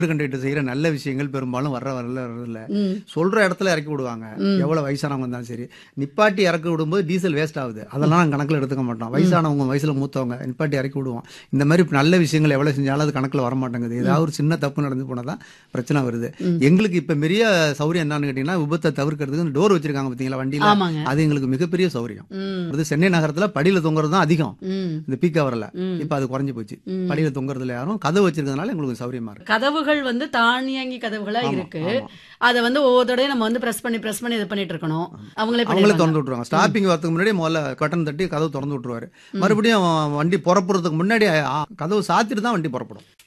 Conductor செய்யற நல்ல விஷயங்கள் பெரும்பாலும் வர்ற வரல வரல ம். சொல்ற இடத்துல இறக்கி விடுவாங்க எவ்வளவு வயசானவங்க இருந்தாலும் சரி நிப்பாட்டி இறக்கி விடும்போது டீசல் வேஸ்ட் ஆகுது அதெல்லாம் நாங்க கணக்குல எடுத்துக்க மாட்டோம் வயசானவங்க வயசுல மூத்தவங்க நிப்பாட்டி இறக்கி விடுவோம் இந்த மாதிரி நல்ல விஷயங்கள் எவ்வளவு செஞ்சாலும் அது கணக்குல வர மாட்டேங்குது ஏதாவது ஒரு சின்ன தப்பு நடந்து போனாதான் பிரச்சனை வருது எங்களுக்கு இப்ப பெரிய சௌரியம் என்னன்னு கேட்டீங்கன்னா விபத்தை தவிர்க்கிறதுக்கு டோர் வச்சிருக்காங்க பாத்தீங்களா வண்டியில ஆமாங்க அது எங்களுக்கு மிகப்பெரிய சௌரியம் ம் அது சென்னை நகரத்துல படியில தொங்குறது தான் அதிகம் ம் இந்த பீக் ஹவர்ல இப்ப அது குறைஞ்சு போச்சு ம். படியில தொங்குறதுல யாரும் கதவு வச்சிருக்கிறதுனால எங்களுக்கு சௌரியமா இருக்கு கதவுகள் வந்து தானியங்கி கதவுகளா ஆமா, இருக்கு ஆமா. அத வந்து ஒவ்வொரு தடவையும் நம்ம வந்து பிரஸ் பண்ணி பிரஸ் பண்ணி இது பண்ணிட்டு இருக்கணும் அவங்களே அவங்களே பண்ணிடுவாங்க. திறந்து விட்டுருவாங்க ஸ்டாப்பிங் வரதுக்கு முன்னாடி முதல்ல கட்டன் தட்டி கதவு திறந்து விட்டுருவாரு மறுபடியும் வண்டி புறப்படுறதுக்கு முன்னாடி ஆ, கதவு சாத்திட்டு தான் வண்டி புறப்படும்